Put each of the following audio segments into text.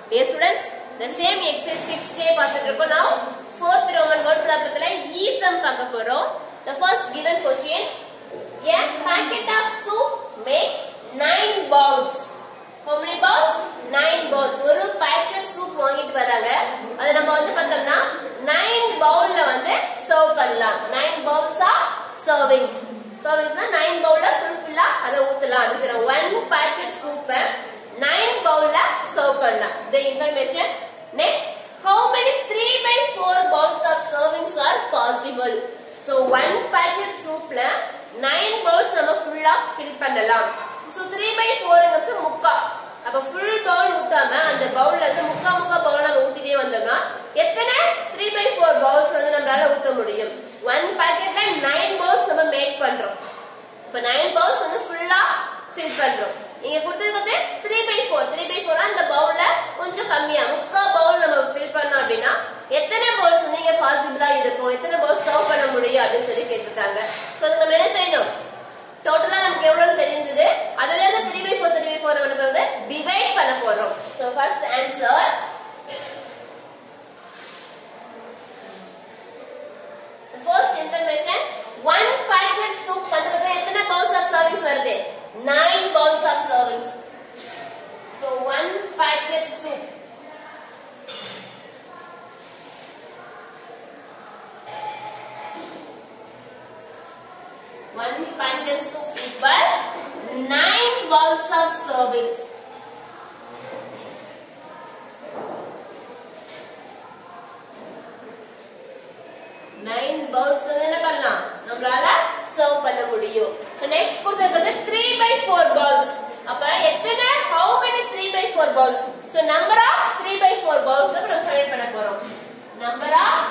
Dear students, the same exercise 6 day பார்த்துட்டு இருக்கோம் now fourth Roman word ப்ராப்ளத்துல e sum பார்க்க போறோம் the first given question a packet of soup makes 9 bowls how many bowls 9 bowls ஒரு packet soup வாங்கிட்டு வராங்க அதை நம்ம வந்து பார்த்தோம்னா 9 பவுல்ல வந்து சர்வ் பண்ணலாம் 9 bowls ஆஃப் சர்விங்ஸ் சர்விங்ஸ்னா 9 பவுல்ல ஃபுல் ஃபுல்லா அதை ஊத்தலாம் அப்படி சொல்றாங்க ஒன் பாக்கெட் சூப்பை நைன் பவுல்ல சர்வ் பண்ணலாம் the information next how many 3 by 4 bowls of servings are possible so one packet soupல நைன் bowls நம்ம ஃபுல்லா ஃபில் பண்ணலாம் so 3 by 4 முக்கா அப்ப ஃபுல் பவுல் ஊத்தாம அந்த பவுல்ல இருந்து முக்கா முக்கா பவுல் நம்ம ஊத்திட்டே வந்தோம்னா எத்தனை 3 by 4 பவுல்ஸ் வந்து நம்மளால ஊத்த முடியும் ஒன் பாக்கெட்ல நைன் பவுல்ஸ் நம்ம மேக் பண்றோம் இப்ப நைன் பவுல்ஸ் வந்து ஃபுல்லா ஃபில் பண்றோம் நீங்க கொடுத்தது three by four three by four அந்த பவுல்ல கொஞ்சம் கம்மியா முக்கா பவுல் நம்ம ஃபில் பண்ணோம் அப்படின்னா எத்தனை பவுல்ஸ் வந்து இங்க பாசிபிளா இருக்கும் எத்தனை பவுல்ஸ் சர்வ் பண்ண முடியும் அப்படின்னு சொல்லி கேட்டிருக்காங்க ஸோ நம்ம என்ன செய்யணும் டோட்டலா நமக்கு எவ்வளவு தெரிஞ்சது அதுல இருந்து three by four three by four நம்ம வந்து டிவைட் பண்ண போறோம் so first answer first information one packet soup பண்றது எத்தனை பவுல்ஸ் ஆஃப் சர்விங்ஸ் வருது nine bowls of servings so one packet soup one packet soup equal nine bowls of servings. Nine bowls வந்து என்ன பண்ணலாம் நம்மளால சர்வ் பண்ண முடியும் நெக்ஸ்ட் கொடுத்திருக்கிறது த்ரீ பை ஃபோர் பவுல்ஸ் அப்ப எத்தனை how many three by four bowls so number of three by four bowls நம்ம ஃபைண்ட் பண்ண போறோம் number of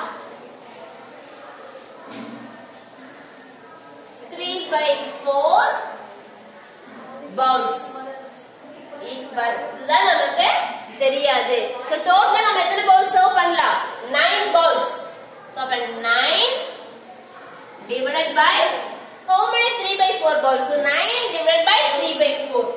three by four bowls equal இதுதான் நமக்கு தெரியாது ஸோ டோட்டல் நம்ம எத்தனை பவுல்ஸ் சர்வ் பண்ணலாம் நைன் பவுல்ஸ் So அப்ப 9 divided by how many 3 by 4 balls? So 9 divided by 3 by 4.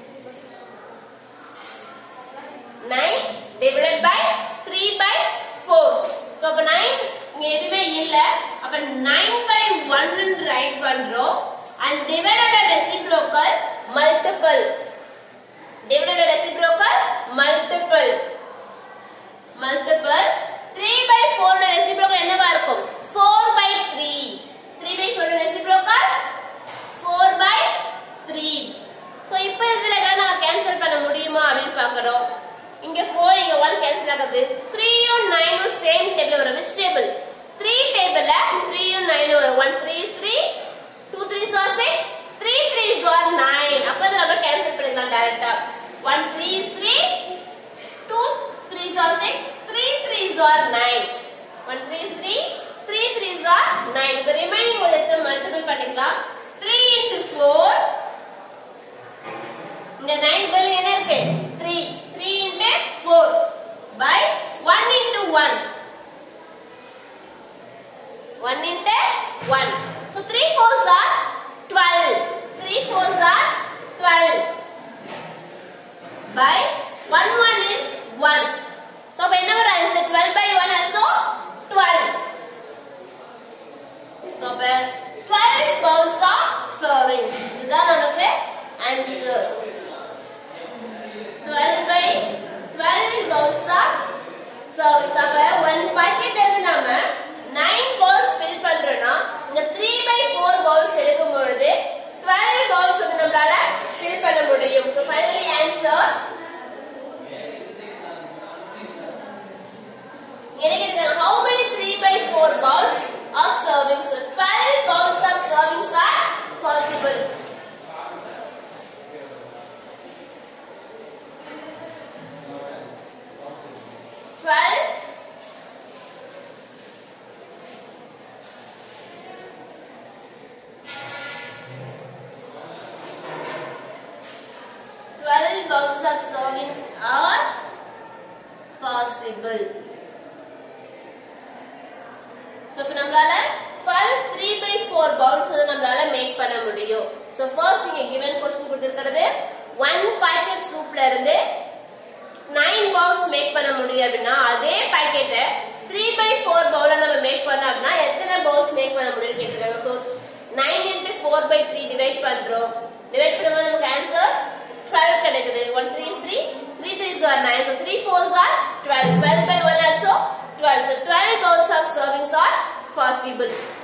9 divided by 3 by 4. So அப்ப 9 இங்க எதுவுமே இல்ல அப்ப 9 by 1 ன்னு ரைட் பண்றோம் and divided by reciprocal multiple divided by reciprocal multiple multiple 3 by 4 ல reciprocal என்னவா இருக்கும் 4 by 3 3 by 4 ல reciprocal 4 by 3 சோ இப்போ இதுல ஏதாவது நம்ம கேன்சல் பண்ண முடியுமா அப்படின்னு பார்க்கறோம் இங்க 4 இங்க 1 கேன்சல் ஆகுது 3 யும் 9 யும் சேம் டேபிள் வரும் which table 3 டேபிள்ல 3 யும் 9 யும் வரும் 1 3 is 3 2 3 are 6 3 3 are 9 அப்ப இத நம்ம கேன்சல் பண்ணிடலாம் டைரக்டா 1 3 is 3 2 3 are 6 3 3 are 9 1 3 is 3 3 3 are 9 இப்ப ரிமைனிங் ஒரு எடுத்து மல்டிபிள் பண்ணிக்கலாம் 3 into 4 இங்க 9 பதில் என்ன இருக்கு 3 3 into 4 by 1 into 1 1 into 1 so 3 fours are 12 3 fours are 12 by 1 1 is 1 so அப்ப என்ன வரும் answer 12 by 1 also 12 so அப்ப 12 bowls of serving இதுதான் நமக்கு answer 12 by 12 bowls of serving அப்ப 1 packet வந்து நாம 9 bowls fill பண்றோம்னா இந்த 3 by 4 bowls எடுக்கும் பொழுது 12 bowls வந்து நம்மளால fill பண்ண முடியும் so finally answer எனக்கு இருக்கு how many 3 by 4 bowls of serving so 12 bowls of servings are possible Twelve twelve bowls of servings are possible. So இப்போ நம்மளால 12 3 by 4 bowls வந்து நம்மளால மேக் பண்ண முடியும். So first இங்க given question கொடுத்திருக்கிறது 1 packet soupல இருந்து 9 balls மேக் பண்ண முடியும் அப்படின்னா அதே பாக்கெட்டை த்ரீ பை ஃபோர் பவுல நம்ம மேக் பண்ணோம் அப்படின்னா எத்தனை பவுல்ஸ் மேக் பண்ண முடியும்னு கேட்டிருக்காங்க so nine into four by three divide பண்றோம் டிவைட் பண்ணும்போது நமக்கு ஆன்சர் டுவெல் கிடைக்குது one three three three three are nine so three fours are twelve twelve by one also twelve so twelve bowls of servings are possible